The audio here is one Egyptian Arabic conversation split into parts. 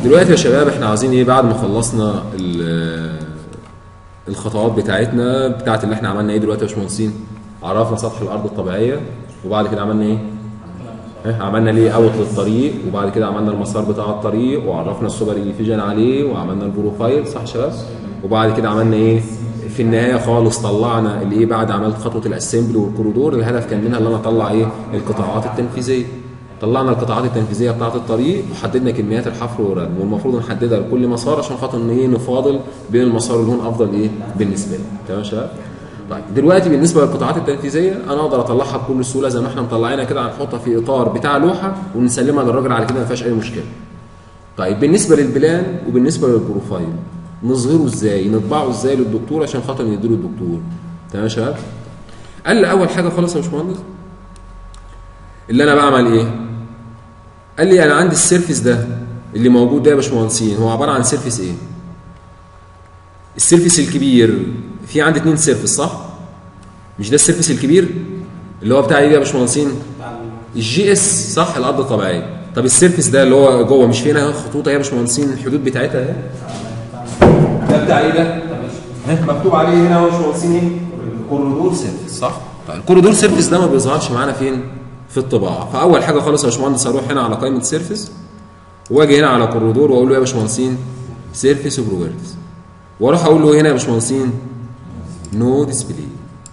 دلوقتي يا شباب احنا عاوزين ايه بعد ما خلصنا ال- الخطوات بتاعتنا بتاعت اللي احنا عملنا ايه دلوقتي يا باشمهندسين عرفنا سطح الارض الطبيعيه وبعد كده عملنا ايه ها، عملنا ليه اوت للطريق وبعد كده عملنا المسار بتاع الطريق وعرفنا السوبر ايفيجن عليه وعملنا البروفايل صح يا شباب وبعد كده عملنا ايه في النهايه خالص طلعنا الايه بعد عملت خطوه الاسمبلي والكوريدور الهدف كان منها ان انا اطلع ايه القطاعات التنفيذيه طلعنا القطاعات التنفيذيه بتاعه الطريق وحددنا كميات الحفر والردم والمفروض نحددها لكل مسار عشان خاطر ان ايه نفاضل بين المسار اللي هون افضل ايه بالنسبه لي تمام يا شباب طيب دلوقتي بالنسبه للقطاعات التنفيذيه انا اقدر اطلعها بكل سهوله زي ما احنا مطلعينها كده هنحطها في اطار بتاع لوحه ونسلمها للراجل على كده ما فيهاش اي مشكله طيب بالنسبه للبلان وبالنسبه للبروفايل نظهره ازاي نطبعه ازاي للدكتور عشان خاطر نديله الدكتور تمام يا شباب قال لي اول حاجه خالص يا باشمهندس اللي انا بعمل ايه قال لي انا عندي السيرفيس ده اللي موجود ده يا باشمهندسين هو عباره عن سيرفيس ايه السيرفيس الكبير في عندي اتنين سيرفيس صح مش ده السيرفيس الكبير اللي هو بتاع ايه يا باشمهندسين الجي اس صح الارض الطبيعيه طب السيرفيس ده اللي هو جوه مش فينا خطوط اهي يا باشمهندسين الحدود بتاعتها اهي ده بتاع ايه ده ها، مكتوب عليه هنا هو باشمهندسين ايه كوريدور سيرفيس صح طيب الكوريدور سيرفيس ده ما بيظهرش معانا فين في الطباعه فاول حاجه خالص يا باشمهندس اروح هنا على قائمه سيرفيس واجي هنا على كوريدور واقول له يا باشمهندسين سيرفيس وبروبرتيز واروح اقول له هنا يا باشمهندسين نو ديسبلاي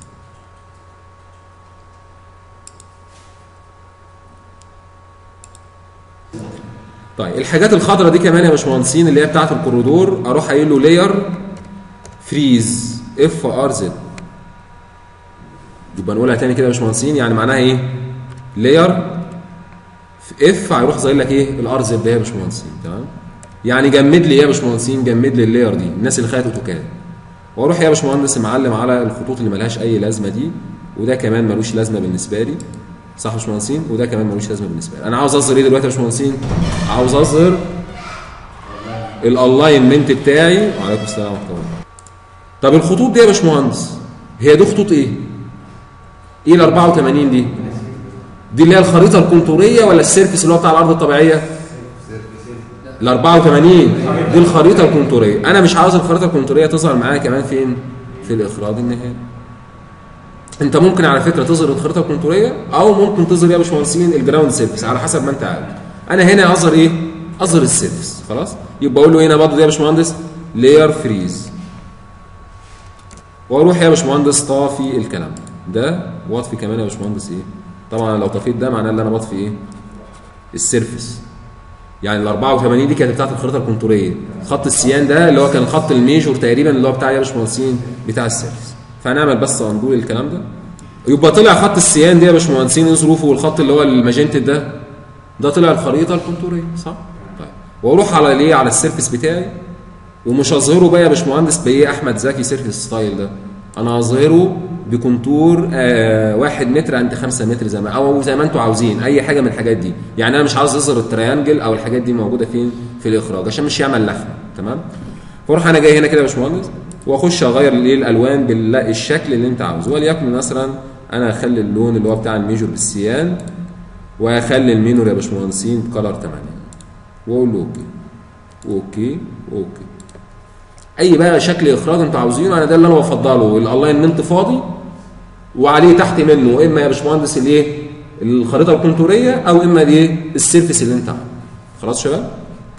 طيب الحاجات الخضراء دي كمان يا باشمهندسين اللي هي بتاعه الكوريدور اروح قايل له لاير فريز اف ار زد يبقى نقولها تاني كده يا باشمهندسين يعني معناها ايه لاير في اف هيروح ظاهر لك ايه الار زد ده يا باشمهندسين تمام يعني جمد لي يا باشمهندسين جمد لي اللاير دي الناس اللي خدت اوتوكاد واروح يا باشمهندس معلم على الخطوط اللي ملهاش اي لازمه دي وده كمان ملوش لازمه بالنسبه لي صح يا باشمهندسين وده كمان ملوش لازمه بالنسبه لي انا عاوز اظهر ايه دلوقتي يا باشمهندسين عاوز اظهر الالاينمنت بتاعي وعليكم السلام ورحمه الله طب الخطوط دي يا باشمهندس هي دي خطوط ايه ايه ال 84 دي دي اللي هي الخريطه الكونتوريه ولا السيرفيس اللي هو بتاع الارض الطبيعيه ال 84 دي الخريطه الكونتوريه انا مش عاوز الخريطه الكونتوريه تظهر معايا كمان فين في الاخراج النهائي انت ممكن على فكره تظهر الخريطه الكونتوريه او ممكن تظهر يا باشمهندسين الجراوند سيرفيس على حسب ما انت عاوز انا هنا اظهر ايه اظهر السيرفيس خلاص يبقى اقول له هنا برضه ده يا باشمهندس لاير فريز واروح يا باشمهندس طافي الكلام ده واطفي كمان يا باشمهندس ايه طبعا لو طفيت ده معناه ان انا بطفي ايه السيرفيس يعني ال 84 دي كانت بتاعت الخريطه الكونتوريه خط السيان ده اللي هو كان الخط الميجور تقريبا اللي هو بتاع يا باشمهندسين بتاع السيرفيس فهنعمل بس اندول الكلام ده يبقى طلع خط السيان دي يا باشمهندسين ايه ظروفه والخط اللي هو الماجنتد ده ده طلع الخريطه الكونتوريه صح طيب واروح على الايه على السيرفيس بتاعي ومش هظهره بقى يا باشمهندس بايه احمد زكي سيرفيس ستايل ده انا هظهره بكونتور آه واحد متر عند خمسة متر زي ما او زي ما انتوا عاوزين اي حاجه من الحاجات دي يعني انا مش عاوز اظهر التريانجل او الحاجات دي موجوده فين في الاخراج عشان مش يعمل لخمه تمام فاروح انا جاي هنا كده يا باشمهندس واخش اغير الايه الالوان بالشكل اللي انت عاوزه وليكن مثلا انا اخلي اللون اللي هو بتاع الميجور بالسيان واخلي المينور يا باشمهندسين بكلر 8 واقول له اوكي اوكي اوكي اي بقى شكل اخراج انتوا عاوزينه انا ده اللي انا بفضله الالاينمنت فاضي وعليه تحت منه اما يا باشمهندس الايه الخريطه الكونتوريه او اما الايه السيرفيس اللي انت عامله خلاص شباب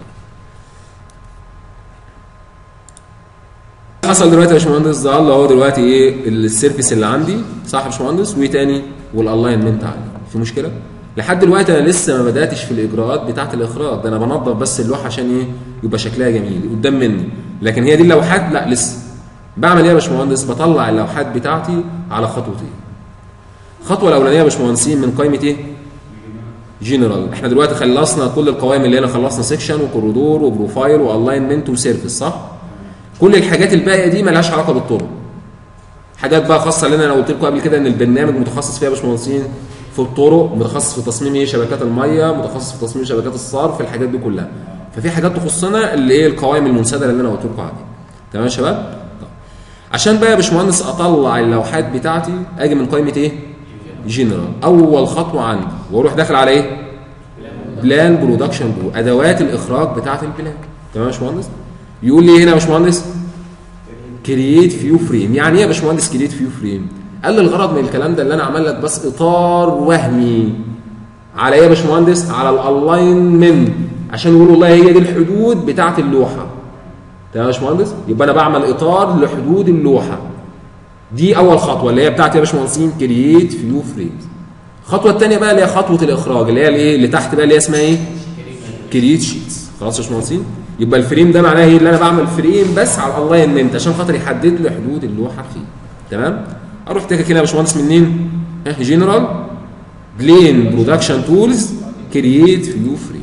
حصل دلوقتي يا باشمهندس ظهر اهو دلوقتي ايه السيرفيس اللي عندي صح يا باشمهندس وايه تاني والالاينمنت عندي في مشكله لحد دلوقتي انا لسه ما بداتش في الاجراءات بتاعه الاخراج ده انا بنظف بس اللوحه عشان ايه يبقى شكلها جميل قدام مني لكن هي دي اللوحات لا لسه بعمل ايه يا باشمهندس بطلع اللوحات بتاعتي على خطوتين الخطوه الاولانيه يا باشمهندسين من قائمه ايه جنرال احنا دلوقتي خلصنا كل القوائم اللي هنا خلصنا سيكشن وكوريدور وبروفايل والاينمنت وسيرفيس صح كل الحاجات الباقيه دي مالهاش علاقه بالطرق حاجات بقى خاصه اللي انا قلت لكم قبل كده ان البرنامج متخصص فيها يا باشمهندسين في الطرق متخصص في تصميم ايه شبكات الميه متخصص في تصميم شبكات الصرف الحاجات دي كلها ففي حاجات تخصنا اللي هي القوائم المنسدله اللي انا قلت لكم عليها تمام يا شباب طب. عشان بقى يا باشمهندس اطلع اللوحات بتاعتي اجي من قائمه ايه جنرال اول خطوه عندي واروح داخل على ايه بلان برودكشن برو ادوات الاخراج بتاعه البلان تمام يا باشمهندس يقول لي هنا يا باشمهندس كرييت فيو فريم يعني ايه يا باشمهندس كرييت فيو فريم قال لي الغرض من الكلام ده اللي انا عمل لك بس اطار وهمي على ايه يا باشمهندس على الالاينمنت عشان يقولوا والله هي دي الحدود بتاعه اللوحه تمام يا باشمهندس يبقى انا بعمل اطار لحدود اللوحه دي اول خطوه اللي هي بتاعت يا باشمهندسين كرييت فيو فريمز الخطوه الثانيه بقى اللي هي خطوه الاخراج اللي هي الايه اللي تحت بقى اللي هي اسمها ايه كرييت شيتس خلاص يا باشمهندسين يبقى الفريم ده معناه ايه اللي انا بعمل فريم بس على الالاينمنت عشان خاطر يحدد لي حدود اللوحه فيه تمام اروح تاكل كده يا باشمهندس منين جنرال بلين برودكشن تولز كرييت فيو فريم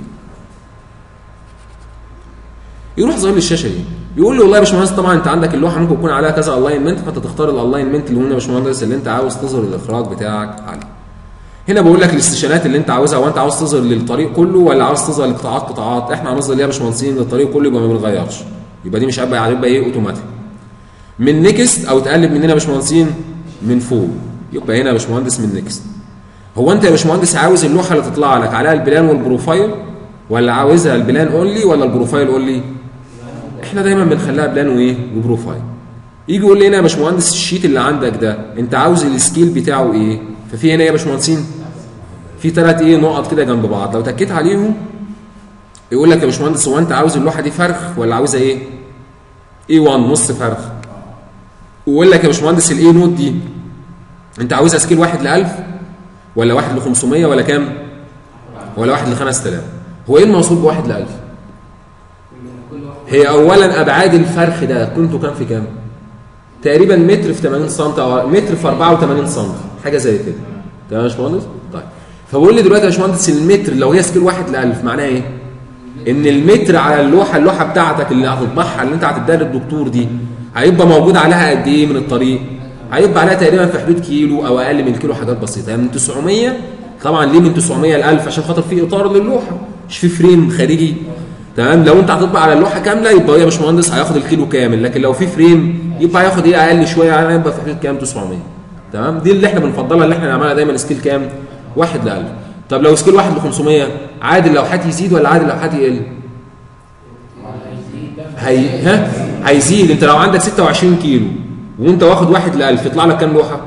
يروح ظاهر لي الشاشه دي يقول لي والله يا باشمهندس طبعا انت عندك اللوحه ممكن يكون عليها كذا الاينمنت فانت تختار الالاينمنت اللي هنا يا باشمهندس اللي انت عاوز تظهر الاخراج بتاعك عليه هنا بقول لك الاستشانات اللي انت عاوزها وانت عاوز تظهر للطريق كله ولا عاوز تظهر لقطاعات قطاعات احنا هنظهر ليها يا باشمهندسين للطريق كله يبقى ما بنغيرش يبقى دي مش هيبقى هيبقى ايه اوتوماتيك من نيكست او تقلب مننا يا باشمهندسين من فوق يبقى هنا يا باشمهندس من نيكست هو انت يا باشمهندس عاوز اللوحه اللي تطلع لك عليها البلان والبروفايل ولا عاوزها البلان اونلي ولا البروفايل اونلي احنا دايما بنخليها بلان وايه وبروفايل يجي يقول لي هنا يا باشمهندس الشيت اللي عندك ده انت عاوز السكيل بتاعه ايه ففي هنا يا باشمهندسين في ثلاث ايه نقط كده جنب بعض لو تكيت عليهم يقول لك يا باشمهندس هو انت عاوز اللوحه دي فرخ ولا عاوزها ايه اي 1 نص فرخ ويقول لك يا باشمهندس الاي نوت دي انت عاوزها سكيل 1 ل 1000 ولا 1 ل 500 ولا كام ولا 1 ل 5000 هو ايه المقصود ب 1 ل 1000 هي اولا ابعاد الفرخ ده كنتوا كام في كام تقريبا متر في 80 سم او متر في 84 سم حاجه زي كده تمام يا باشمهندس طيب فبقول لي دلوقتي يا باشمهندس المتر لو هي سكيل 1 ل 1000 معناها ايه ان المتر على اللوحه اللوحه بتاعتك اللي هتطبعها اللي انت هتديها للدكتور دي هيبقى موجود عليها قد ايه من الطريق هيبقى عليها تقريبا في حدود كيلو او اقل من كيلو حاجات بسيطه يعني من 900 طبعا ليه من 900 ل 1000 عشان خاطر في اطار للوحه مش في فريم خارجي تمام لو انت هتطبع على اللوحه كامله يبقى يا باشمهندس هياخد الكيلو كامل لكن لو في فريم يبقى هياخد ايه اقل شويه يعني يبقى في حدود كام 900 تمام دي اللي احنا بنفضلها اللي احنا نعملها دايما سكيل كام 1 ل 1000 طب لو سكيل 1 ل 500 عادي اللوحات يزيد ولا عادي اللوحات يقل هي ها هيزيد انت لو عندك 26 كيلو وانت واخد 1 ل 1000 يطلع لك كام لوحه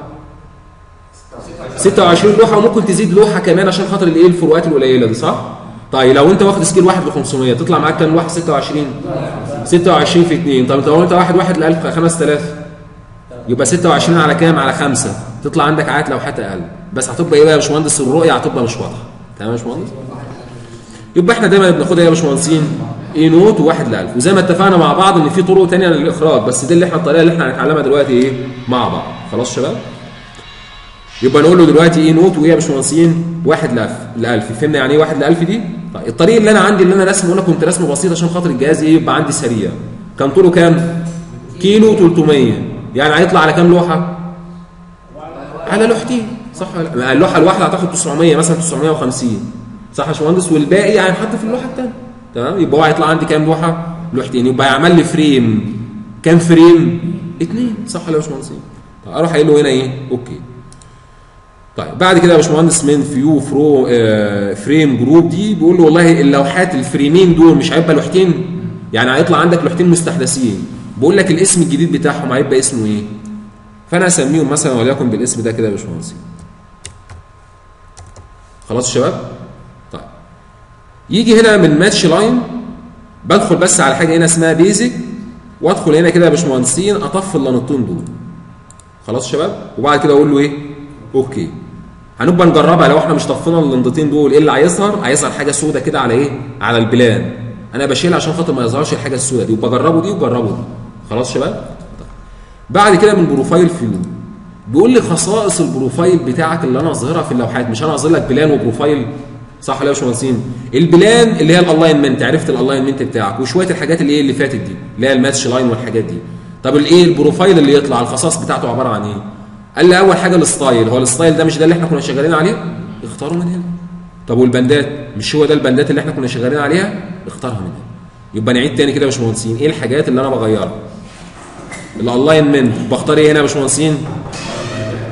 26 لوحه وممكن تزيد لوحه كمان عشان خاطر الايه الفروقات القليله دي صح طيب لو انت واخد سكيل 1 ل 500 تطلع معاك كام لوحه 26 26 في 2 طب لو انت واحد 1 ل 1000 5000 يبقى 26 على كام على 5 تطلع عندك عدد لوحات اقل بس هتبقى ايه بقى يا باشمهندس الرؤيه هتبقى مش واضحه تمام يا باشمهندس يبقى احنا دايما بناخدها يا باشمهندسين اي نوت وواحد ل 1000 وزي ما اتفقنا مع بعض ان في طرق ثانيه للاخراج بس دي اللي احنا الطريقه اللي احنا هنتعلمها دلوقتي ايه مع بعض خلاص شباب يبقى نقول له دلوقتي ايه نوت وايه يا باشمهندسين 1 ل 1000 ل 1000 فهمنا يعني ايه 1 ل 1000 دي طيب الطريق اللي انا عندي اللي انا رسمه انا كنت رسمه بسيط عشان خاطر الجهاز ايه يبقى عندي سريع كان طوله كام كيلو 300 يعني هيطلع على كام لوحه على لوحتين صح ولا لا اللوحه الواحده هتاخد 900 مثلا 950 صح يا باشمهندس والباقي هينحط في اللوحه الثانيه تمام يبقى هو هيطلع عندي كام لوحه لوحتين يبقى هيعمل لي فريم كام فريم اثنين صح ولا يا باشمهندس طيب اروح قايل له هنا ايه اوكي طيب بعد كده يا باشمهندس من فيو فرو آه فريم جروب دي بيقول له والله اللوحات الفريمين دول مش هيبقى لوحتين يعني هيطلع عندك لوحتين مستحدثين بقول لك الاسم الجديد بتاعهم هيبقى اسمه ايه فانا اسميهم مثلا وليكن بالاسم ده كده يا باشمهندس خلاص يا شباب طيب يجي هنا من ماتش لاين بدخل بس على حاجه هنا اسمها بيزك وادخل هنا كده يا باشمهندسين اطفي اللنطين دول خلاص يا شباب وبعد كده اقول له ايه اوكي هنبقى نجربها لو احنا مش طفينا اللنطتين دول ايه اللي هيظهر هيظهر حاجه سودة كده على ايه على البلان انا بشيلها عشان خاطر ما يظهرش الحاجه السوداء دي وبجربه دي وجربه دي خلاص شباب طيب. بعد كده من بروفايل فيو بيقول لي خصائص البروفايل بتاعك اللي انا اظهرها في اللوحات مش انا اظهر لك بلان وبروفايل صح ولا يا باشمهندسين البلان اللي هي الالاينمنت عرفت الالاينمنت بتاعك وشويه الحاجات اللي ايه اللي فاتت دي اللي هي الماتش لاين والحاجات دي طب الايه البروفايل اللي يطلع الخصائص بتاعته عباره عن ايه قال لي اول حاجه الستايل هو الستايل ده مش ده اللي احنا كنا شغالين عليه اختاره من هنا طب والبندات مش هو ده البندات اللي احنا كنا شغالين عليها اختارها من هنا يبقى نعيد تاني كده يا باشمهندسين ايه الحاجات اللي انا بغيرها الالاينمنت بختار ايه هنا يا باشمهندسين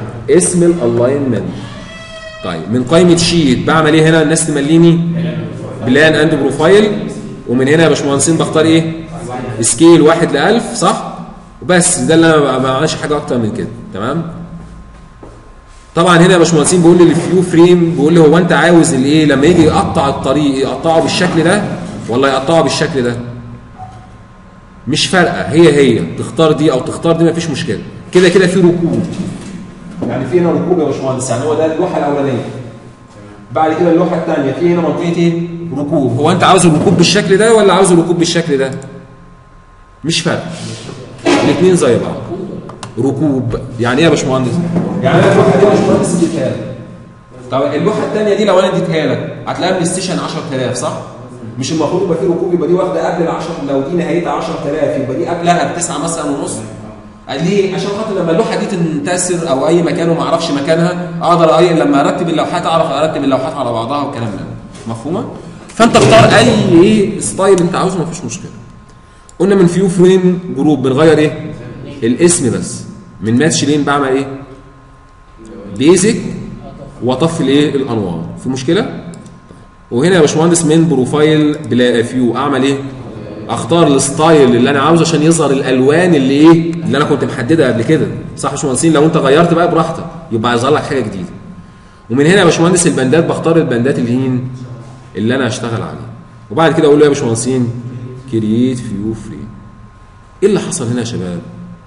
اسم الالاينمنت طيب من قائمه شيت بعمل ايه هنا الناس تمليني بلان اند بروفايل ومن هنا يا باشمهندسين بختار ايه سكيل واحد ل 1000 صح وبس ده اللي انا ما بعملش حاجه اكتر من كده تمام طبعا هنا يا باشمهندسين بيقول لي الفيو فريم بيقول لي هو انت عاوز الايه لما يجي يقطع الطريق يقطعه بالشكل ده ولا يقطعه بالشكل ده مش فارقه هي هي تختار دي او تختار دي مفيش مشكله كده كده في ركوب يعني في هنا ركوب يا باشمهندس يعني هو ده اللوحه الاولانيه بعد كده اللوحه الثانيه في هنا منطقه ايه ركوب هو انت عاوز الركوب بالشكل ده ولا عاوز الركوب بالشكل ده مش فارقه الاثنين زي بعض ركوب يعني ايه يا باشمهندس يعني انا اللوحه دي يا باشمهندس اديتها لك طب اللوحه الثانيه دي لو انا اديتها لك هتلاقيها بلاي ستيشن 10000 صح مش المفروض يبقى في ركوب يبقى دي واخده قبل ال 10 لو دي نهايتها 10000 يبقى دي قبلها بتسعه مثلا ونص قال ليه عشان خاطر لما اللوحه دي تنتثر او اي مكان وما اعرفش مكانها اقدر أي لما ارتب اللوحات اعرف ارتب اللوحات على بعضها والكلام ده مفهومه فانت اختار اي ايه ستايل انت عاوزه مفيش مشكله قلنا من فيو فريم جروب بنغير ايه الاسم بس من ماتش لين بعمل ايه بيزك واطفي الايه الانوار في مشكله وهنا يا باشمهندس من بروفايل بلا فيو اعمل ايه اختار الستايل اللي انا عاوزه عشان يظهر الالوان اللي ايه اللي انا كنت محددها قبل كده صح يا باشمهندسين لو انت غيرت بقى براحتك يبقى هيظهر لك حاجه جديده ومن هنا يا باشمهندس البندات بختار البندات اللي هي اللي انا هشتغل عليها وبعد كده اقول له يا باشمهندسين كرييت فيو فريم ايه اللي حصل هنا يا شباب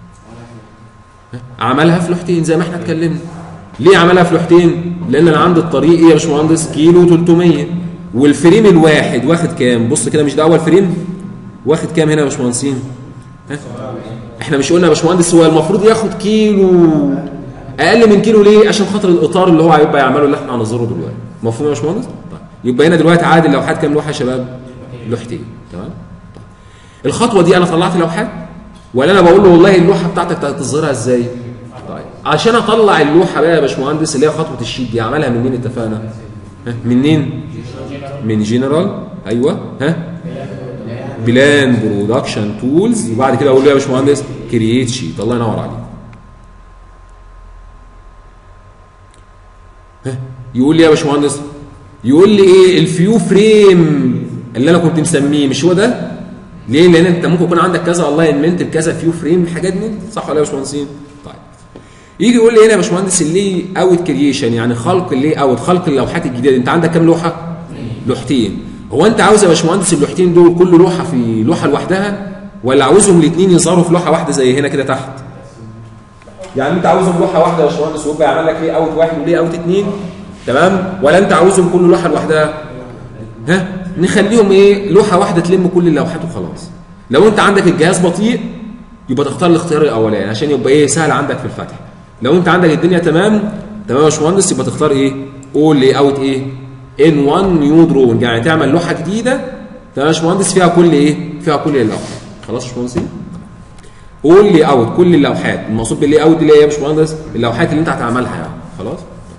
عملها في لوحتين زي ما احنا اتكلمنا ليه عملها في لوحتين لان انا عندي الطريق ايه يا باشمهندس كيلو 300 والفريم الواحد واخد كام بص كده مش ده اول فريم واخد كام هنا يا باشمهندسين ها؟ احنا مش قلنا يا باشمهندس هو المفروض ياخد كيلو اقل من كيلو ليه عشان خاطر الاطار اللي هو هيبقى يعمله اللي احنا هنظهره دلوقتي مفهوم يا باشمهندس طيب يبقى هنا دلوقتي عادي اللوحات كام لوحه يا شباب لوحتين تمام طيب. الخطوه دي انا طلعت لوحات ولا انا بقول له والله اللوحه بتاعتك هتظهرها ازاي طيب عشان اطلع اللوحه بقى يا باشمهندس اللي هي خطوه الشيت دي اعملها منين اتفقنا ها منين من جنرال ايوه ها بلان برودكشن تولز وبعد كده اقول له يا باشمهندس كرييت شيت الله ينور عليك ها يقول لي يا باشمهندس يقول لي ايه الفيو فريم اللي انا كنت مسميه مش هو ده ليه لان انت ممكن يكون عندك كذا الاينمنت بكذا فيو فريم الحاجات دي صح ولا يا باشمهندسين طيب يجي يقول لي هنا يا باشمهندس اللي اوت كرييشن يعني خلق اللي اوت خلق اللوحات الجديده انت عندك كام لوحه لوحتين هو انت عاوز يا باشمهندس اللوحتين دول كل لوحه في لوحه لوحدها ولا عاوزهم الاثنين يظهروا في لوحه واحده زي هنا كده تحت يعني انت عاوزهم لوحه واحده يا باشمهندس ويبقى يعمل لك ليه اوت واحد وليه اوت اثنين تمام ولا انت عاوزهم كل لوحه لوحدها ها نخليهم ايه لوحه واحده تلم كل اللوحات وخلاص لو انت عندك الجهاز بطيء يبقى تختار الاختيار الاولاني عشان يبقى ايه سهل عندك في الفتح لو انت عندك الدنيا تمام تمام يا باشمهندس يبقى تختار ايه اول لي اوت ايه ان 1 نيو درون يعني تعمل لوحه جديده تمام يا باشمهندس فيها كل ايه فيها كل اللوحات خلاص يا باشمهندس قول لي اوت كل اللوحات المقصود باللي اوت اللي هي يا باشمهندس اللوحات اللي انت هتعملها يعني خلاص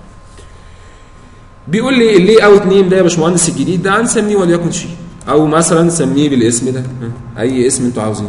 بيقول لي اللي اوت نيم ده يا باشمهندس الجديد ده هنسميه وليكن شيء او مثلا نسميه بالاسم ده اي اسم انتوا عاوزينه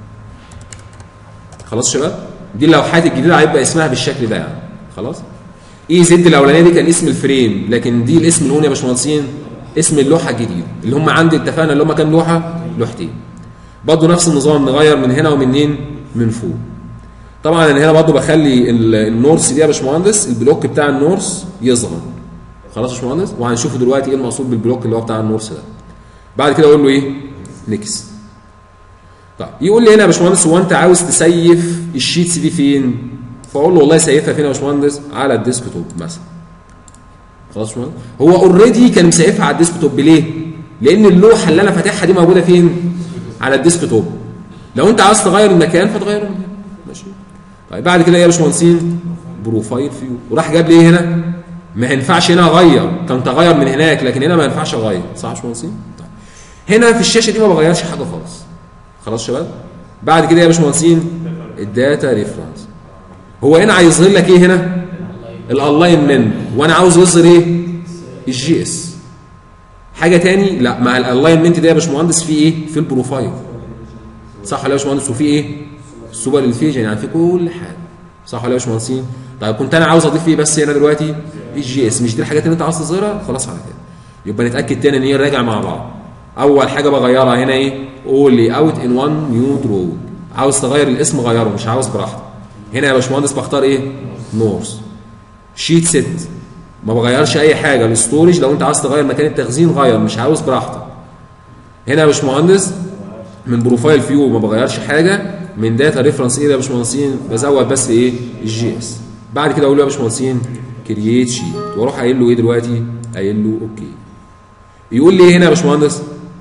خلاص يا شباب دي اللوحات الجديده هيبقى اسمها بالشكل ده يعني خلاص اي زد الاولانيه دي كان اسم الفريم لكن دي الاسم الاولاني يا باشمهندسين اسم اللوحه الجديده اللي هم عندي اتفقنا اللي هم كام لوحه لوحتين برضه نفس النظام نغير من هنا ومنين من فوق طبعا انا هنا برضه بخلي النورس دي يا باشمهندس البلوك بتاع النورس يظهر خلاص يا باشمهندس وهنشوفه دلوقتي ايه المقصود بالبلوك اللي هو بتاع النورس ده بعد كده اقول له ايه نكس طيب يقول لي هنا يا باشمهندس هو انت عاوز تسيف الشيتس دي فين فاقول له والله سيفها فين يا باشمهندس على الديسك توب مثلا خلاص يا باشمهندس هو اوريدي كان مسيفها على الديسك توب ليه لان اللوحه اللي انا فاتحها دي موجوده فين على الديسك توب لو انت عاوز تغير المكان فتغيره من هنا ماشي طيب بعد كده ايه يا باشمهندسين بروفايل فيو وراح جاب لي ايه هنا ما ينفعش هنا اغير كان تغير من هناك لكن هنا ما ينفعش اغير صح يا باشمهندسين طيب. هنا في الشاشه دي ما بغيرش حاجه خالص خلاص يا شباب بعد كده يا باشمهندسين الداتا ريفرنس هو هنا هيظهر لك ايه هنا الالاينمنت وانا عاوز يظهر ايه الجي اس حاجه تاني لا مع الالاينمنت ده يا باشمهندس في ايه في البروفايل صح ولا يا باشمهندس وفي ايه السوبر الفيجن يعني في كل حاجه صح ولا يا باشمهندسين طيب كنت انا عاوز اضيف ايه بس هنا دلوقتي الجي اس مش دي الحاجات اللي انت عاوز تظهرها خلاص على كده يبقى نتاكد تاني ان هي راجع مع بعض اول حاجه بغيرها هنا ايه اول اوت ان وان نيو درو عاوز تغير الاسم غيره مش عاوز براحتك هنا يا باشمهندس بختار ايه نورث شيت ست ما بغيرش اي حاجه الاستورج لو انت عاوز تغير مكان التخزين غير مش عاوز براحتك هنا يا باشمهندس من بروفايل فيو ما بغيرش حاجه من داتا ريفرنس ايه يا باشمهندسين بزود بس ايه الجي اس بعد كده اقول له يا باشمهندسين كرييت شيت واروح قايل له ايه دلوقتي قايل له اوكي يقول لي ايه هنا يا باشمهندس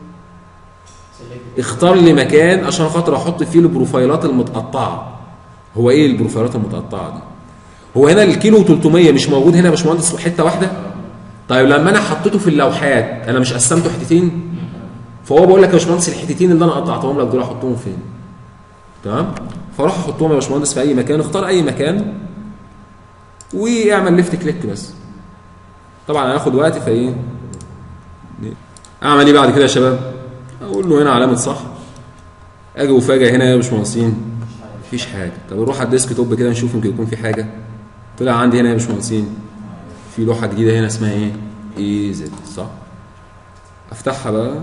اختار لي مكان عشان خاطر احط فيه البروفايلات المتقطعه هو ايه البروفايلات المتقطعه دي هو هنا الكيلو 300 مش موجود هنا يا باشمهندس في حته واحده طيب لما انا حطيته في اللوحات انا مش قسمته حتتين فهو بقول لك يا باشمهندس الحتتين اللي انا قطعتهم لك دول احطهم فين تمام فاروح احطهم يا باشمهندس في اي مكان اختار اي مكان واعمل ليفت كليك بس طبعا هياخد وقت فايه اعمل ايه بعد كده يا شباب اقول له هنا علامه صح اجي وفاجئ هنا يا باشمهندسين مفيش حاجه طب نروح على الديسك توب كده نشوف يمكن يكون في حاجه طلع عندي هنا يا باشمهندسين في لوحه جديده هنا اسمها ايه اي زد صح افتحها بقى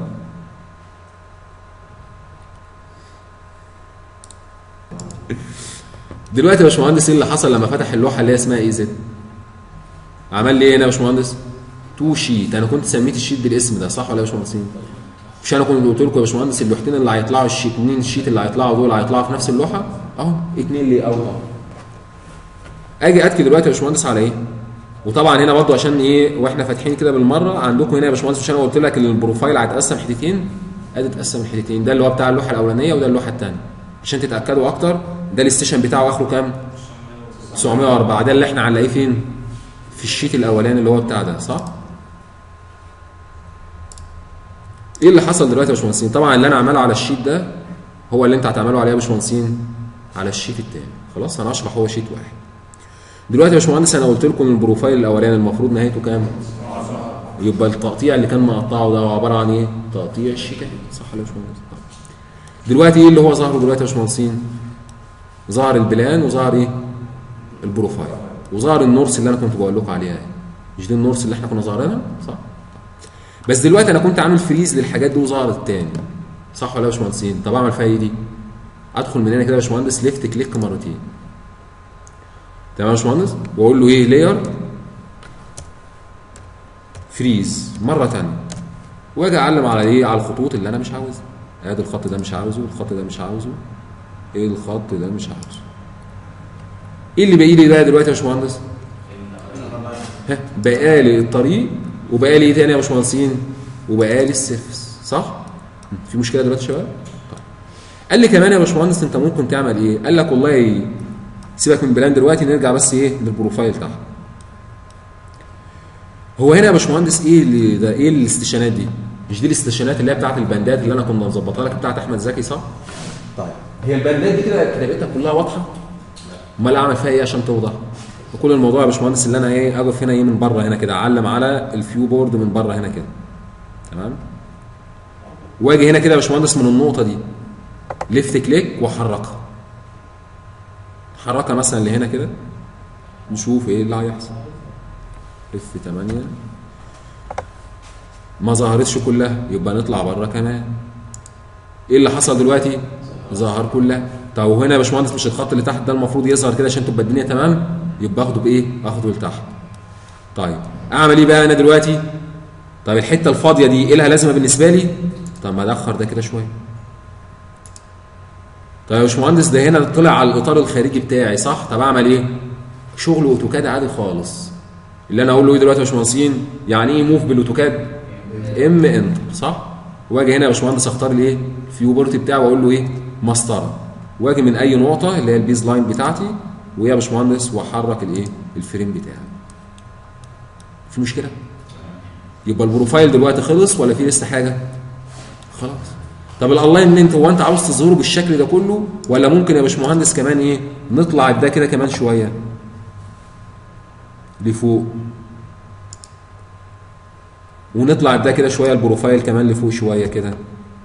دلوقتي يا باشمهندس ايه اللي حصل لما فتح اللوحه اللي هي اسمها اي زد عمل لي ايه هنا يا باشمهندس تو شيت انا كنت سميت الشيت بالاسم ده صح ولا يا باشمهندسين مش انا كنت قلت لكم يا باشمهندس اللوحتين اللي هيطلعوا الشيت اتنين الشيت اللي هيطلعوا دول هيطلعوا في نفس اللوحه اهو اتنين ليه اهو اهو اجي اتكي دلوقتي يا باشمهندس على ايه وطبعا هنا برضو عشان ايه واحنا فاتحين كده بالمره عندكم هنا يا باشمهندس مش انا قلت لك ان البروفايل هيتقسم حتتين ادي اتقسم الحتتين ده اللي هو بتاع اللوحه الاولانيه وده اللوحه الثانيه عشان تتاكدوا اكتر ده الاستيشن بتاعه اخره كام 904 ده اللي احنا هنلاقيه فين في الشيت الاولاني اللي هو بتاع ده صح ايه اللي حصل دلوقتي يا باشمهندسين طبعا اللي انا عمله على الشيت ده هو اللي انت هتعمله عليه يا باشمهندسين على الشيت الثاني خلاص انا هشرح هو شيت واحد دلوقتي يا باشمهندس انا قلت لكم البروفايل الاولاني المفروض نهايته كام يبقى التقطيع اللي كان مقطعه ده هو عباره عن ايه تقطيع الشيكات صح ولا يا باشمهندس دلوقتي ايه اللي هو ظهره دلوقتي يا باشمهندسين ظهر البلان وظهر ايه البروفايل وظهر النورس اللي انا كنت بقول لكم عليها مش دي النورس اللي احنا كنا ظاهرينها صح بس دلوقتي انا كنت عامل فريز للحاجات دي وظهرت تاني صح ولا يا باشمهندسين طب اعمل فيها ايه دي ادخل من هنا كده يا باشمهندس ليفت كليك مرتين تمام يا باشمهندس واقول له ايه لاير فريز مره ثانيه واجي اعلم على ايه على الخطوط اللي انا مش عاوزها ادي الخط ده مش عاوزه الخط ده مش عاوزه ايه الخط ده مش عاوزه ايه اللي باقي لي ده دلوقتي يا باشمهندس ها بقالي الطريق وبقالي ايه تاني يا باشمهندسين وبقالي السيرفس صح في مشكله دلوقتي يا شباب طيب. قال لي كمان يا باشمهندس انت ممكن تعمل ايه قال لك والله سيبك من بلان دلوقتي نرجع بس ايه للبروفايل بتاعها هو هنا يا باشمهندس ايه اللي ده ايه الاستشانات دي مش دي الاستشانات اللي هي بتاعت البندات اللي انا كنا مظبطها لك بتاعت احمد زكي صح طيب هي البندات دي كده كتابتها كلها واضحه امال اعمل فيها ايه عشان توضح وكل الموضوع يا باشمهندس اللي انا ايه اقف هنا ايه من بره هنا كده اعلم على الفيو بورد من بره هنا كده تمام واجي هنا كده يا باشمهندس من النقطه دي ليفت كليك واحركها حركها مثلا لهنا كده نشوف ايه اللي هيحصل اف 8 ما ظهرتش كلها يبقى نطلع بره كمان ايه اللي حصل دلوقتي ظهر كلها طب وهنا يا باشمهندس مش الخط اللي تحت ده المفروض يظهر كده عشان تبقى الدنيا تمام يبقى اخده بايه اخده لتحت طيب اعمل ايه بقى انا دلوقتي طب الحته الفاضيه دي ايه لها لازمه بالنسبه لي طب ما ادخر ده كده شويه طيب يا باشمهندس ده هنا طلع على الاطار الخارجي بتاعي صح طب اعمل ايه شغل اوتوكاد عادي خالص اللي انا اقول له ايه دلوقتي يا باشمهندسين يعني ايه موف بالاوتوكاد ام انتر صح واجي هنا يا باشمهندس اختار الايه الفيو بورت بتاعي واقول له ايه مسطره واجي من اي نقطه اللي هي البيز لاين بتاعتي ويا باشمهندس واحرك الايه الفريم بتاعي في مشكله يبقى البروفايل دلوقتي خلص ولا في لسه حاجه خلاص طب الالاينمنت هو انت عاوز تظهره بالشكل ده كله ولا ممكن يا باشمهندس كمان ايه نطلع ده كده كمان شويه لفوق ونطلع ده كده شويه البروفايل كمان لفوق شويه كده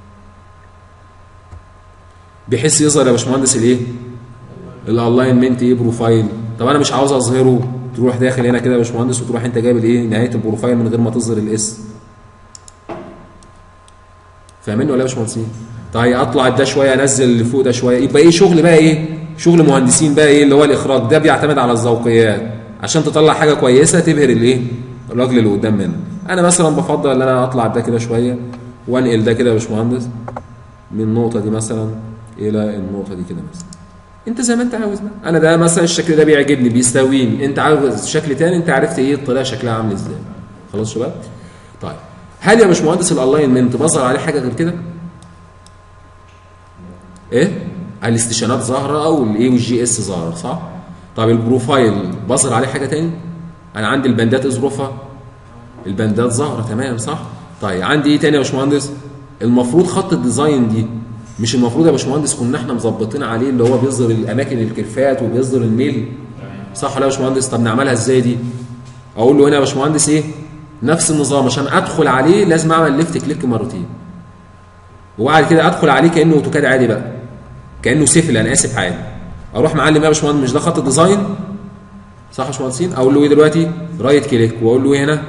بحيث يظهر يا باشمهندس الايه الالاينمنت ايه بروفايل طب انا مش عاوز اظهره تروح داخل هنا كده يا باشمهندس وتروح انت جايب الايه نهايه البروفايل من غير ما تظهر الاسم فاهميني ولا يا باشمهندسين طيب اطلع ده شويه انزل اللي فوق ده شويه يبقى ايه شغل بقى ايه شغل مهندسين بقى ايه اللي هو الاخراج ده بيعتمد على الذوقيات عشان تطلع حاجه كويسه تبهر الايه الراجل اللي قدام منك انا مثلا بفضل ان انا اطلع ده كده شويه وانقل ده كده يا باشمهندس من النقطه دي مثلا الى النقطه دي كده مثلا انت زي ما انت عاوز بقى انا ده مثلا الشكل ده بيعجبني بيستويني انت عاوز شكل تاني انت عرفت ايه الطريقه شكلها عامل ازاي خلاص شباب طيب هل يا باشمهندس الالاينمنت بظهر عليه حاجه غير كده ايه الاستشانات ظاهره او الاي والجي اس ظاهر صح طب البروفايل بظهر عليه حاجه تاني انا عندي البندات ايه ظروفها البندات ظاهره تمام صح طيب عندي ايه تاني يا باشمهندس المفروض خط الديزاين دي مش المفروض يا باشمهندس كنا احنا مظبطين عليه اللي هو بيظهر الاماكن الكرفات وبيظهر الميل صح ولا يا باشمهندس طب نعملها ازاي دي اقول له هنا يا باشمهندس ايه نفس النظام عشان ادخل عليه لازم اعمل ليفت كليك مرتين وبعد كده ادخل عليه كانه اوتوكاد عادي بقى كانه سيفل انا اسف عادي اروح معلم يا باشمهندس مش ده خط الديزاين صح يا باشمهندسين اقول له ايه دلوقتي رايت كليك واقول له ايه هنا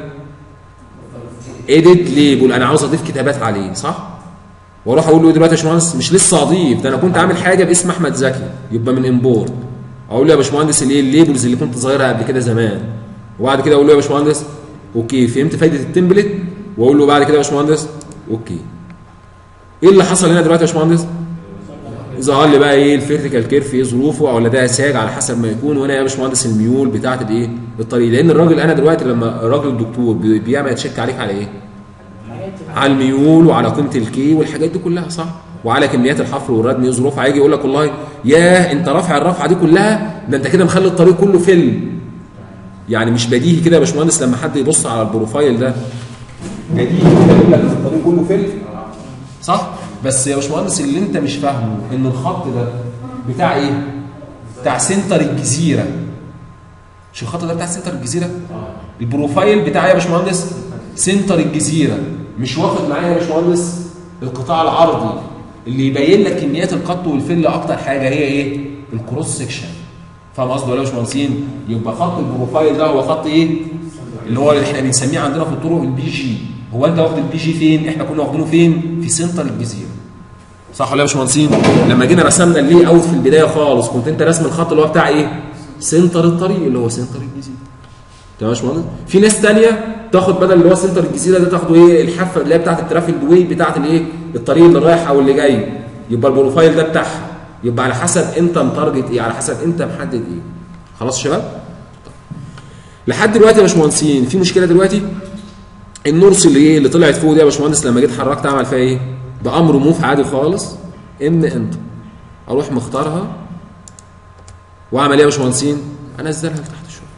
ايديت ليبل انا عاوز اضيف كتابات عليه صح واروح اقول له ايه دلوقتي يا باشمهندس مش لسه اضيف ده انا كنت عامل حاجه باسم احمد زكي يبقى من امبورت اقول له يا باشمهندس الايه الليبلز اللي كنت ظاهرها قبل كده زمان وبعد كده اقول له يا باشمهندس اوكي فهمت فايده التمبلت واقول له بعد كده يا باشمهندس اوكي ايه اللي حصل هنا دلوقتي يا باشمهندس ظهر لي بقى ايه الفيرتيكال كيرف ايه ظروفه او ده ساج على حسب ما يكون وهنا يا باشمهندس الميول بتاعت الايه الطريق لان الراجل انا دلوقتي لما الراجل الدكتور بي- بيعمل تشيك عليك على ايه على الميول وعلى قيمه الكي والحاجات دي كلها صح وعلى كميات الحفر والردم ايه ظروفها هيجي يقول لك والله ياه انت رافع الرفعه دي كلها ده انت كده مخلي الطريق كله فيلم يعني مش بديهي كده يا باشمهندس لما حد يبص على البروفايل ده بديهي كده يقول لك الطريق كله فيلم صح بس يا باشمهندس اللي انت مش فاهمه ان الخط ده بتاع ايه بتاع سنتر الجزيره مش الخط ده بتاع سنتر الجزيره البروفايل بتاعي يا باشمهندس سنتر الجزيره مش واخد معايا يا باشمهندس القطاع العرضي اللي يبين لك كميات القط والفل اكتر حاجه هي ايه الكروس سكشن فاهم قصدي ولا يا باشمهندسين يبقى خط البروفايل ده هو خط ايه اللي هو اللي احنا بنسميه عندنا في الطرق البي جي هو انت واخد البي جي فين احنا كنا واخدينه فين في سنتر الجزيره صح ولا يا باشمهندسين لما جينا رسمنا اللي اوت في البدايه خالص كنت انت راسم الخط اللي هو بتاع ايه سنتر الطريق اللي هو سنتر الجزيره تمام يا باشمهندس في ناس تانية تاخد بدل اللي هو سنتر الجزيره ده تاخده ايه الحافه اللي هي بتاعت الترافيك واي بتاعت الايه الطريق اللي رايح او اللي جاي يبقى البروفايل ده بتاعها يبقى على حسب انت متارجت ايه على حسب انت محدد ايه خلاص يا شباب لحد دلوقتي يا باشمهندسين في مشكله دلوقتي النورس اللي ايه اللي طلعت فوق دي يا باشمهندس لما جيت حركت اعمل فيها ايه بامر موف عادي خالص ان انت اروح مختارها واعمل ايه يا باشمهندسين انزلها لتحت شويه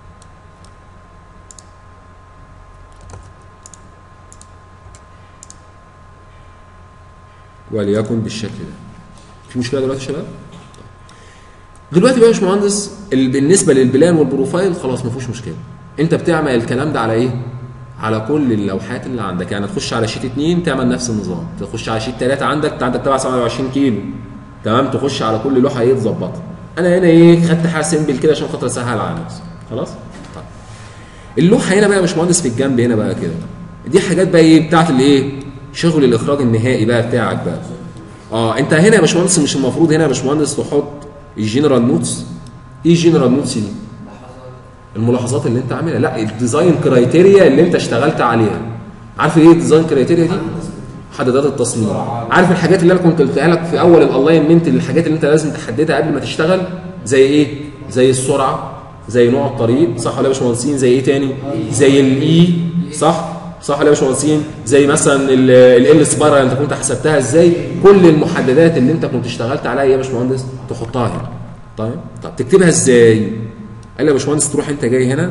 وليكن بالشكل ده في مشكله دلوقتي يا شباب دلوقتي بقى يا باشمهندس ال- بالنسبه للبلان والبروفايل خلاص ما فيهوش مشكله انت بتعمل الكلام ده على ايه على كل اللوحات اللي عندك يعني تخش على شيت 2 تعمل نفس النظام تخش على شيت 3 عندك انت عندك تبع 27 كيلو تمام تخش على كل لوحه ايه تظبطها انا هنا ايه خدت حاجه سيمبل كده عشان خاطر اسهل على نفسي خلاص طيب اللوحه هنا بقى يا باشمهندس في الجنب هنا بقى كده دي حاجات بقى ايه بتاعت الايه شغل الاخراج النهائي بقى بتاعك بقى اه انت هنا يا باشمهندس مش المفروض هنا يا باشمهندس تحط الجنرال نوتس ايه الجنرال نوتس دي الملاحظات اللي انت عاملها لا الديزاين كرايتيريا اللي انت اشتغلت عليها عارف ايه الديزاين كرايتيريا دي حددات التصميم عارف الحاجات اللي انا كنت قلتها لك في اول الالاينمنت الحاجات اللي انت لازم تحددها قبل ما تشتغل زي ايه زي السرعه زي نوع الطريق صح ولا يا باشمهندسين زي ايه تاني زي الاي صح صح ولا يا باشمهندسين زي مثلا ال سبارا انت كنت حسبتها ازاي كل المحددات اللي انت كنت اشتغلت عليها يا باشمهندس تحطها هنا طيب طب تكتبها ازاي قال لي يا باشمهندس تروح انت جاي هنا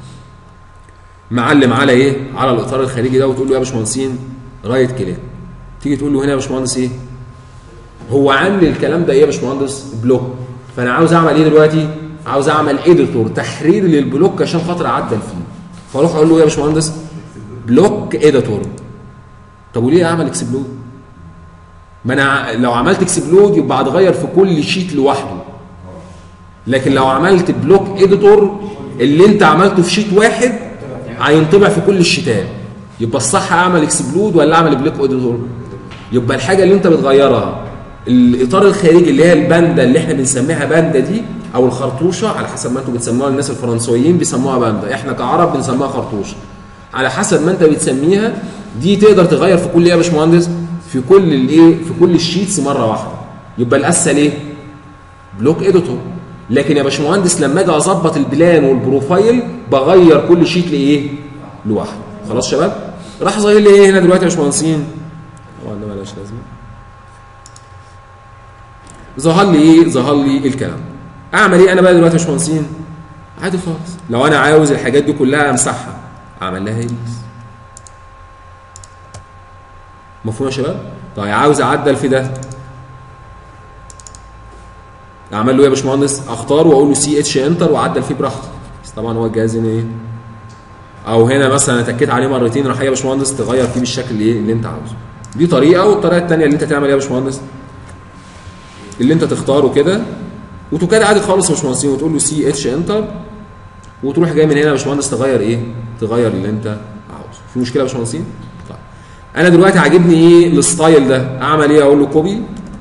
معلم على ايه على الاطار الخارجي ده وتقول له يا باشمهندسين رايت كليك تيجي تقول له هنا يا باشمهندس ايه هو عامل الكلام ده ايه يا باشمهندس بلوك فانا عاوز اعمل ايه دلوقتي عاوز اعمل اديتور تحرير للبلوك عشان خاطر اعدل فيه فاروح اقول له يا باشمهندس بلوك اديتور طب وليه اعمل اكسبلود ما انا لو عملت اكسبلود يبقى هتغير في كل شيت لوحده لكن لو عملت بلوك اديتور اللي انت عملته في شيت واحد هينطبع في كل الشيتات يبقى الصح اعمل اكسبلود ولا اعمل بلوك اديتور يبقى الحاجه اللي انت بتغيرها الاطار الخارجي اللي هي الباندا اللي احنا بنسميها باندا دي او الخرطوشه على حسب ما انتوا بتسموها الناس الفرنسويين بيسموها باندا احنا كعرب بنسميها خرطوشه على حسب ما انت بتسميها دي تقدر تغير في كل ايه يا باشمهندس في كل الايه في كل الشيتس مره واحده يبقى الاسهل ايه بلوك اديتور لكن يا باشمهندس لما اجي اظبط البلان والبروفايل بغير كل شيت لايه لوحده خلاص شباب راح ظاهر لي ايه هنا دلوقتي يا باشمهندسين طبعا ده مالهاش لازمه ظهر لي ايه ظهر لي الكلام اعمل ايه انا بقى دلوقتي يا باشمهندسين عادي خالص لو انا عاوز الحاجات دي كلها امسحها اعمل لها هيريز مفهوم يا شباب طيب عاوز اعدل في ده اعمل له ايه يا باشمهندس اختار واقول له سي اتش انتر واعدل فيه براحتي بس طبعا هو الجهاز هنا ايه او هنا مثلا اتكيت عليه مرتين راح يا باشمهندس تغير فيه بالشكل اللي, إيه اللي انت عاوزه دي طريقه والطريقه الثانيه اللي انت تعمل ايه يا باشمهندس اللي انت تختاره كده وتوكاد عادي خالص يا باشمهندسين وتقول له سي اتش انتر وتروح جاي من هنا يا باشمهندس تغير ايه تغير اللي انت عاوزه في مشكله يا باشمهندسين طيب انا دلوقتي عاجبني ايه الستايل ده اعمل ايه اقول له كوبي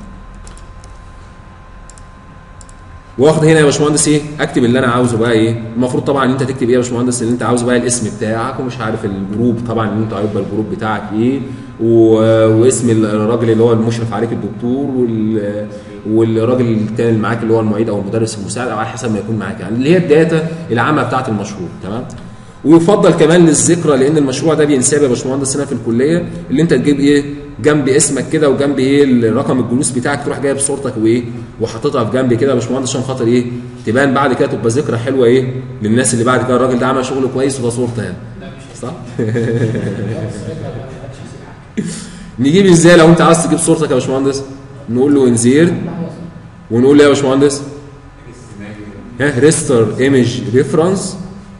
واخد هنا يا باشمهندس ايه اكتب اللي انا عاوزه بقى ايه المفروض طبعا انت تكتب ايه يا باشمهندس اللي انت عاوزه بقى الاسم بتاعك ومش عارف الجروب طبعا اللي انت هيبقى الجروب بتاعك ايه و... واسم الراجل اللي هو المشرف عليك الدكتور وال... والراجل التاني اللي معاك اللي هو المعيد او المدرس المساعد او على حسب ما يكون معاك يعني اللي هي الداتا العامه بتاعه المشروع تمام ويفضل كمان للذكرى لان المشروع ده بينساب يا باشمهندس هنا في الكليه اللي انت تجيب ايه جنب اسمك كده وجنب ايه رقم الجلوس بتاعك تروح جايب صورتك وايه وحاططها في جنب كده يا باشمهندس عشان خاطر ايه تبان بعد كده تبقى ذكرى حلوه ايه للناس اللي بعد كده الراجل ده عمل شغل كويس وده صورته يعني صح نجيب ازاي لو انت عايز تجيب صورتك يا باشمهندس نقول له انزير ونقول له يا باشمهندس ها ريستر ايمج ريفرنس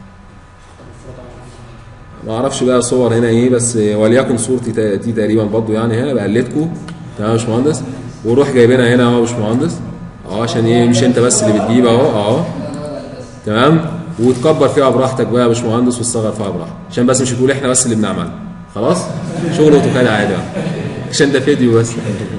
ما اعرفش بقى صور هنا ايه بس وليكن صورتي تا- دي تقريبا برضو يعني هنا بقلدكم تمام يا باشمهندس وروح جايبينها هنا اهو يا باشمهندس اهو عشان ايه مش انت بس اللي بتجيب اهو اهو تمام وتكبر فيها براحتك بقى يا باشمهندس وتصغر فيها براحتك عشان بس مش تقول احنا بس اللي بنعملها خلاص شغل اوتوكاد عادي يعني. عشان ده فيديو بس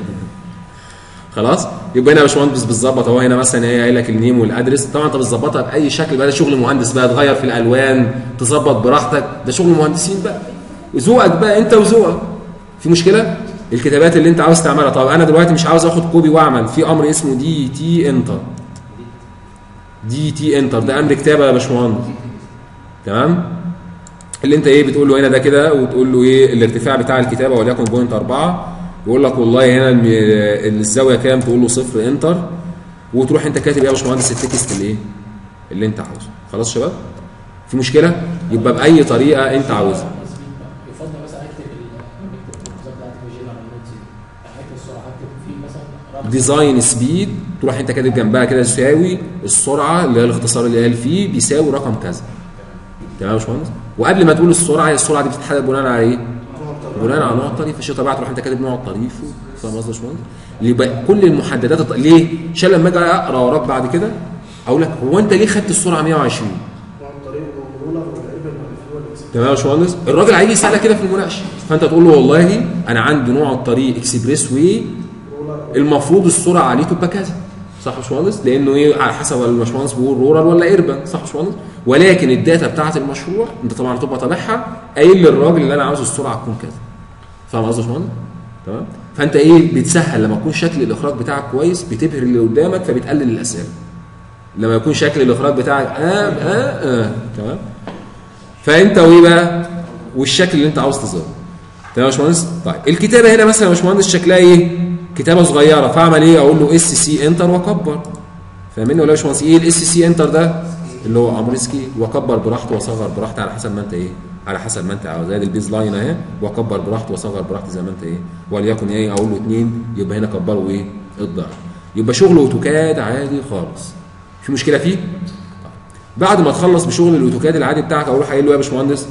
خلاص يبقى هنا يا باشمهندس بتظبط اهو هنا مثلا ايه قايل لك النيم والادرس طبعا انت بتظبطها باي شكل بقى ده شغل مهندس بقى تغير في الالوان تظبط براحتك ده شغل مهندسين بقى ذوقك بقى انت وذوقك في مشكله الكتابات اللي انت عاوز تعملها طب انا دلوقتي مش عاوز اخد كوبي واعمل في امر اسمه دي تي انتر دي تي انتر ده امر كتابه يا باشمهندس تمام اللي انت ايه بتقول له هنا ده كده وتقول له ايه الارتفاع بتاع الكتابه وليكن بوينت 4 يقول لك والله هنا الم- الزاويه كام تقول له صفر انتر وتروح انت كاتب ايه يا باشمهندس التكست اللي ايه اللي انت عاوزه خلاص شباب في مشكله يبقى باي طريقه انت عاوزها يفضل مثلا اكتب البروجكت بتاعت الجيل على النوتس دي اكتب السرعه اكتب فيه مثلا رقم ديزاين سبيد تروح انت كاتب جنبها كده يساوي السرعه اللي هي الاختصار اللي قال فيه بيساوي رقم كذا تمام يا باشمهندس وقبل ما تقول السرعه السرعه دي بتتحدد بناء على ايه؟ بناء على نوع الطريف فشيء طبيعي تروح انت كاتب نوع الطريف فاهم قصدي يا باشمهندس؟ يبقى كل المحددات الط... ليه؟ عشان لما اجي اقرا وراك بعد كده اقول لك هو انت ليه خدت السرعه 120 تمام يا باشمهندس الراجل هيجي يسالك كده في المناقشه فانت تقول له والله انا عندي نوع الطريق اكسبريس واي المفروض السرعه عليه تبقى كذا صح يا باشمهندس لانه ايه على حسب الباشمهندس بيقول رورال ولا ايربان صح يا باشمهندس ولكن الداتا بتاعه المشروع انت طبعا هتبقى طابعها قايل للراجل اللي انا عاوز السرعه تكون كذا فاهم قصدي يا باشمهندس تمام فانت ايه بتسهل لما يكون شكل الاخراج بتاعك كويس بتبهر اللي قدامك فبتقلل الاسئله لما يكون شكل الاخراج بتاعك اه اه اه تمام فانت وايه بقى والشكل اللي انت عاوز تظهره تمام يا باشمهندس طيب الكتابه هنا مثلا يا باشمهندس شكلها ايه كتابه صغيره فاعمل ايه اقول له اس سي انتر واكبر فاهمني ولا يا باشمهندس ايه الاس سي انتر ده اللي هو امر سكي واكبر براحته واصغر براحتي على حسب ما انت ايه على حسب ما انت عاوز ادي البيز لاين اهي واكبر براحته واصغر براحتي زي ما انت ايه وليكن ايه اقول له 2 يبقى هنا كبره ايه الضعف يبقى شغل اوتوكاد عادي خالص في مشكله فيه بعد ما تخلص بشغل الاوتوكاد العادي بتاعك اروح قايل له يا باشمهندس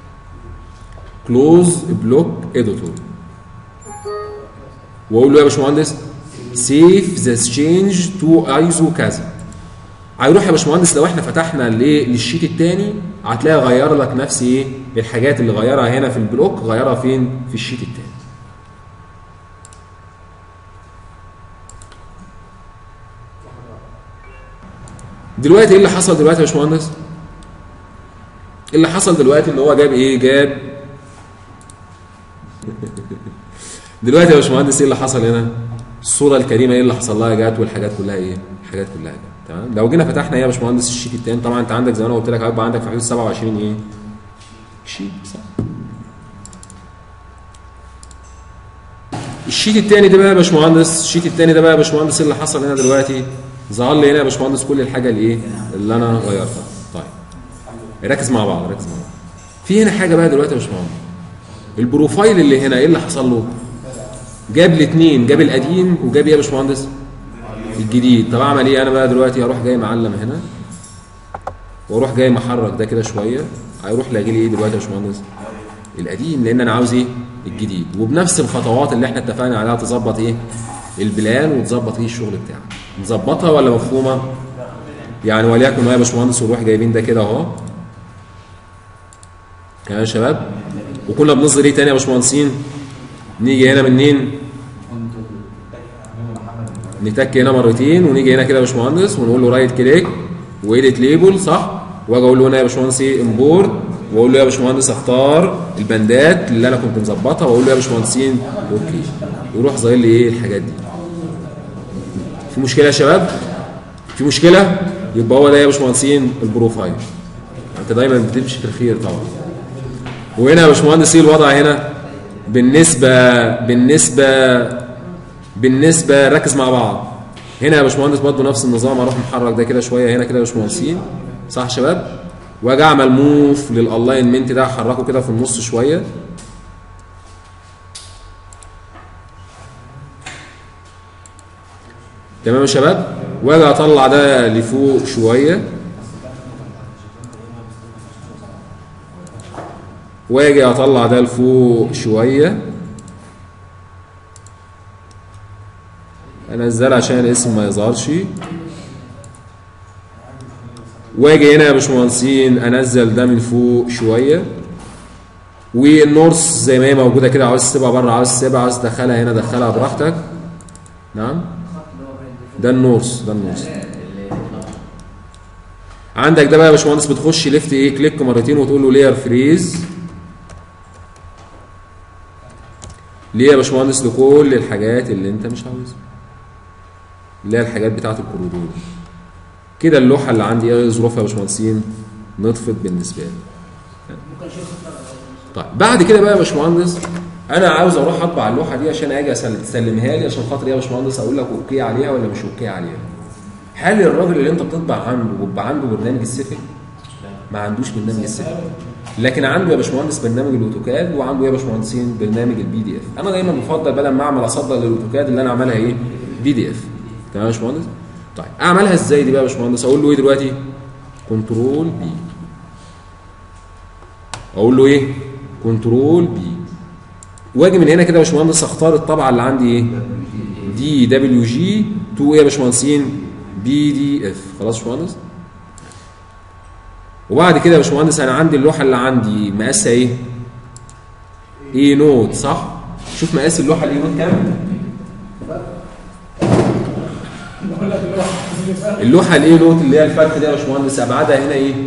كلوز بلوك اديتور واقول له يا باشمهندس سيف ذا تشينج تو ايزو كذا هيروح يا باشمهندس لو احنا فتحنا الايه للشيت الثاني هتلاقي غير لك نفس ايه الحاجات اللي غيرها هنا في البلوك غيرها فين في الشيت الثاني دلوقتي ايه اللي حصل دلوقتي يا باشمهندس إيه اللي حصل دلوقتي ان هو جاب ايه جاب دلوقتي يا باشمهندس ايه اللي حصل هنا الصوره الكريمه ايه اللي حصل لها جت والحاجات كلها ايه الحاجات كلها جت تمام لو جينا فتحنا ايه يا باشمهندس الشيت التاني طبعا انت عندك زي ما انا قلت لك هيبقى عندك في حدود 27 ايه شيت صح الشيت التاني ده بقى يا باشمهندس الشيت التاني ده بقى يا باشمهندس ايه اللي حصل هنا دلوقتي ظهر لي هنا يا باشمهندس كل الحاجه اللي ايه اللي انا غيرتها طيب ركز مع بعض ركز مع بعض في هنا حاجه بقى دلوقتي يا باشمهندس البروفايل اللي هنا ايه اللي حصل له جاب الاثنين جاب القديم وجاب ايه يا باشمهندس الجديد طب اعمل ايه انا بقى دلوقتي هروح جاي معلم هنا واروح جاي محرك ده كده شويه هيروح لاقي لي ايه دلوقتي يا باشمهندس القديم لان انا عاوز ايه الجديد وبنفس الخطوات اللي احنا اتفقنا عليها تظبط ايه البلان وتظبط ايه الشغل بتاعك نظبطها ولا مفهومه يعني وليكن يا باشمهندس ونروح جايبين ده كده اهو يا شباب وكنا بنظهر ايه تاني يا باشمهندسين نيجي هنا منين نتك هنا مرتين ونيجي هنا كده يا باشمهندس ونقول له رايت كليك وايديت ليبل صح واجي اقول له هنا يا باشمهندس ايه امبورت واقول له يا باشمهندس اختار البندات اللي انا كنت مظبطها واقول له يا باشمهندسين اوكي يروح ظاهر لي ايه الحاجات دي في مشكله يا شباب في مشكله يبقى هو ده يا باشمهندسين البروفايل انت دايما بتمشي في الخير طبعا وهنا يا باشمهندس ايه الوضع هنا بالنسبه بالنسبه بالنسبه ركز مع بعض هنا يا باشمهندس برضه نفس النظام اروح محرك ده كده شويه هنا كده يا باشمهندسين صح يا شباب واجي اعمل موف للالاينمنت ده احركه كده في النص شويه تمام يا شباب واجي اطلع ده لفوق شويه واجي اطلع ده لفوق شويه انزلها عشان الاسم ما يظهرش واجي هنا يا باشمهندسين انزل ده من فوق شويه والنورس زي ما هي موجوده كده عاوز تسيبها بره عاوز تسيبها عاوز تدخلها هنا دخلها براحتك نعم ده النورس ده النورس عندك ده بقى يا باشمهندس بتخش ليفت ايه كليك مرتين وتقول له لير فريز ليه يا باشمهندس لكل الحاجات اللي انت مش عاوزها اللي هي الحاجات بتاعه الكوريدور كده اللوحه اللي عندي ايه ظروفها يا باشمهندسين نطفت بالنسبه لي طيب بعد كده بقى يا باشمهندس انا عاوز اروح اطبع اللوحه دي عشان اجي أسل- اسلمها لي عشان خاطر ايه يا باشمهندس اقول لك اوكي عليها ولا مش اوكي عليها هل الراجل اللي انت بتطبع عنده بيبقى عنده برنامج السيفل ما عندوش برنامج السيفل لكن عنده يا باشمهندس برنامج الاوتوكاد وعنده يا باشمهندسين برنامج البي دي اف انا دايما بفضل بقى لما اعمل اصدر للاوتوكاد اللي انا اعملها ايه بي دي اف تمام يا باشمهندس طيب اعملها ازاي دي بقى يا باشمهندس اقول له ايه دلوقتي كنترول بي اقول له ايه كنترول بي واجي من هنا كده يا باشمهندس اختار الطبعه اللي عندي ايه دي دبليو جي 2 ايه يا باشمهندسين بي دي اف خلاص يا باشمهندس وبعد كده يا باشمهندس انا عندي اللوحه اللي عندي مقاسها ايه ايه نوت صح شوف مقاس اللوحه الايه نوت كام اللوحه الايه نوت اللي هي الفتح دي يا باشمهندس ابعادها هنا ايه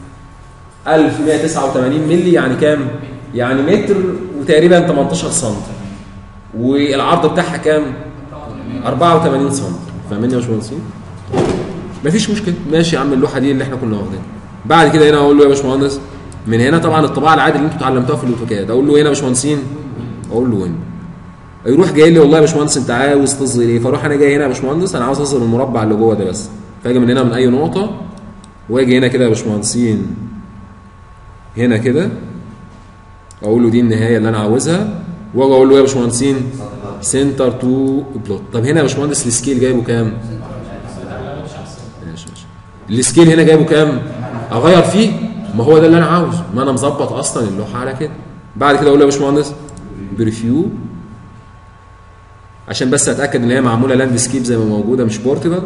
1189 مللي يعني كام يعني متر وتقريبا 18 سم والعرض بتاعها كام 84 سم فاهمين يا باشمهندسين مفيش مشكله ماشي يا عم اللوحه دي اللي احنا كنا واخدينها بعد كده هنا اقول له يا باشمهندس من هنا طبعا الطباعه العادي اللي انتوا اتعلمتوها في الاوتوكاد اقول له هنا يا باشمهندسين اقول له هنا يروح جاي لي والله يا باشمهندس انت عاوز تظهر ايه فاروح انا جاي هنا يا باشمهندس انا عاوز اظهر المربع اللي جوه ده بس فاجي من هنا من اي نقطه واجي هنا كده يا باشمهندسين هنا كده اقول له دي النهايه اللي انا عاوزها واجي اقول له يا باشمهندسين سنتر تو بلوت طب هنا يا باشمهندس السكيل جايبه كام؟ ماشي ماشي السكيل هنا جايبه كام؟ اغير فيه ما هو ده اللي انا عاوزه ما انا مظبط اصلا اللوحه على كده بعد كده اقول له يا باشمهندس بريفيو عشان بس اتاكد ان هي معموله لاند سكيب زي ما موجوده مش بورتبل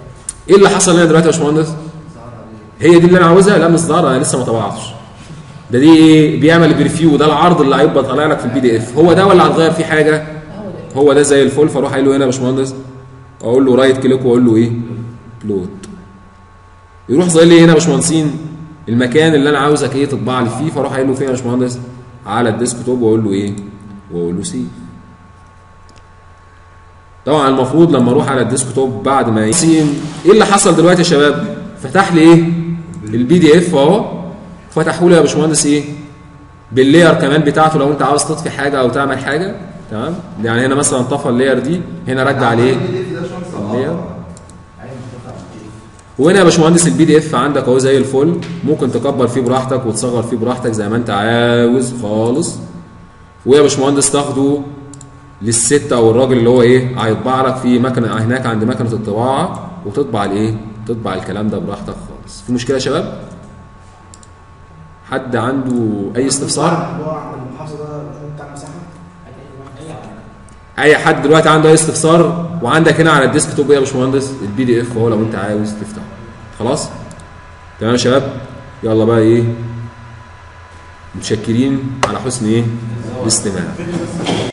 ايه اللي حصل هنا دلوقتي يا باشمهندس؟ هي دي اللي انا عاوزها لا مش ظاهره انا لسه ما طبعتش ده دي ايه بيعمل بريفيو ده العرض اللي هيبقى طالع لك في البي دي اف هو ده ولا هتغير فيه حاجه هو ده هو ده زي الفل فاروح قايل له هنا يا باشمهندس اقول له رايت كليك واقول له ايه بلوت يروح ظاهر لي هنا يا باشمهندسين المكان اللي انا عاوزك ايه تطبع لي فيه فاروح قايل له فين يا باشمهندس على الديسك توب واقول له ايه واقول له سيف طبعا المفروض لما اروح على الديسك توب بعد ما يسين ايه اللي حصل دلوقتي يا شباب فتح لي ايه البي دي اف اهو فتحوا لي يا باشمهندس ايه باللاير كمان بتاعته لو انت عاوز تطفي حاجه او تعمل حاجه تمام يعني هنا مثلا طفى اللاير دي هنا رجع عليه اللير وهنا يا باشمهندس البي دي اف عندك اهو زي الفل ممكن تكبر فيه براحتك وتصغر فيه براحتك زي ما انت عاوز خالص ويا باشمهندس تاخده للست او الراجل اللي هو ايه هيطبع لك في مكنه هناك عند مكنه الطباعه وتطبع الايه تطبع الكلام ده براحتك خالص في مشكله يا شباب حد عنده اي استفسار اللي هو عند المحافظه ده بتاع المساحه اي حد دلوقتي عنده اي استفسار وعندك هنا على الديسك توب ايه يا باشمهندس البي دي اف اهو لو انت عاوز تفتحه خلاص تمام يا شباب يلا بقى ايه متشكرين على حسن ايه الاستماع